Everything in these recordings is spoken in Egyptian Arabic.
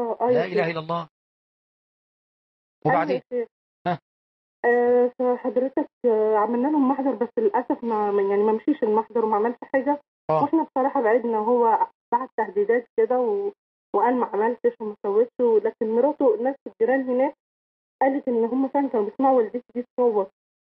اه اه لا يا إله شيخ إلا الله أيوة وبعدين يا شيخ ها آه فحضرتك آه عملنا لهم محضر بس للأسف ما ما- يعني ما مشيش المحضر وما عملش حاجة اه واحنا بصراحة بعدنا هو بعت تهديدات كده و... وقال ما عملتش وما سويتش لكن مراته ناس الجيران هناك قالت ان هم فعلا كانوا بيسمعوا والدتي دي تصوت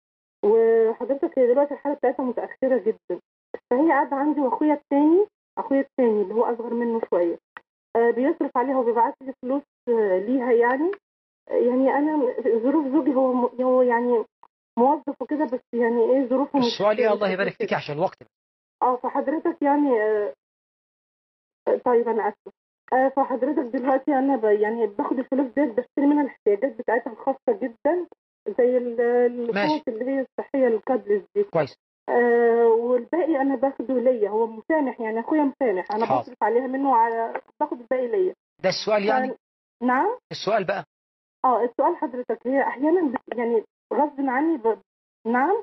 وحضرتك هي دلوقتي الحالة بتاعتها متأخرة جدا فهي قاعدة عندي واخويا التاني اخويا التاني اللي هو اصغر منه شوية آه بيصرف عليها وبيبعت لي فلوس آه ليها يعني آه يعني انا ظروف زوجي هو م- هو يعني موظف وكده بس يعني ايه ظروفه مش السؤال إيه مش الله قد يبارك فيك كده عشان الوقت اه فحضرتك يعني آه آه، طيب انا اسفه آه فحضرتك دلوقتي انا ب... يعني باخد الفلوس ديت بشتري منها الاحتياجات بتاعتها الخاصه جدا زي ال- ماشي الفوط اللي هي الصحيه الكادلز دي كويس آه والباقي انا باخده ليا هو مسامح يعني اخويا مسامح انا حاضر بصرف عليها منه على باخد الباقي ليا ده السؤال يعني ف... نعم السؤال بقى اه السؤال حضرتك هي احيانا بت... يعني غصب عني ب... نعم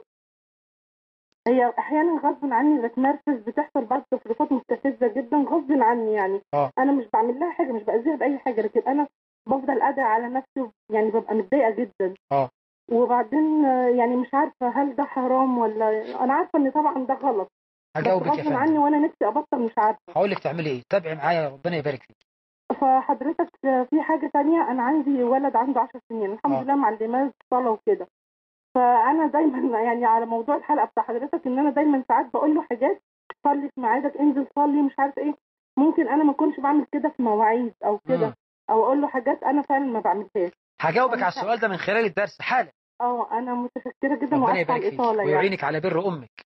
هي احيانا غصب عني بتنرفز بتحصل بعض تصرفات مستفزه جدا غصب عني يعني اه انا مش بعمل لها حاجه مش باذيها باي حاجه لكن انا بفضل ادعي على نفسي يعني ببقى متضايقه جدا اه وبعدين آه، يعني مش عارفه هل ده حرام ولا انا عارفه ان طبعا ده غلط بس هجاوبك يا غصب عني فندم وانا نفسي ابطل مش عارفه هقول لك تعملي ايه تابعي معايا ربنا يبارك فيك فحضرتك آه، في حاجه تانية انا عندي ولد عنده 10 سنين الحمد اه لله معلماه الصلاه وكده فانا دايما يعني على موضوع الحلقه بتاع حضرتك ان انا دايما ساعات بقول له حاجات صلي في ميعادك انزل صلي مش عارف ايه ممكن انا ما اكونش بعمل كده في مواعيد او كده امم او اقول له حاجات انا فعلا ما بعملهاش هجاوبك على فمش ه- السؤال ده من خلال الدرس حالا اه انا متشكره جدا ربنا واسفه على يبارك فيك الاطاله يعني ويعينك على بر امك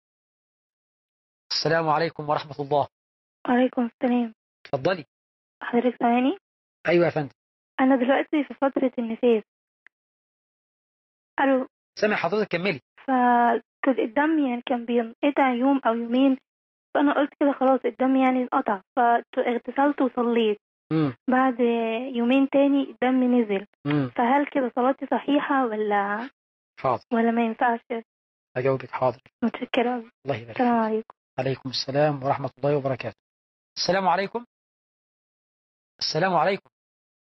السلام عليكم ورحمة الله وعليكم السلام اتفضلي حضرتك سامعني ايوه يا فندم انا دلوقتي في فترة النفاس الو سامع حضرتك كملي فكنت الدم يعني كان بينقطع يوم او يومين فانا قلت كده خلاص الدم يعني انقطع فاغتسلت وصليت امم بعد يومين تاني الدم نزل امم فهل كده صلاتي صحيحة ولا حاضر ولا ما ينفعش هجاوبك حاضر متشكرة أوي. الله يبارك السلام فيك عليكم عليكم السلام ورحمة الله وبركاته السلام عليكم السلام عليكم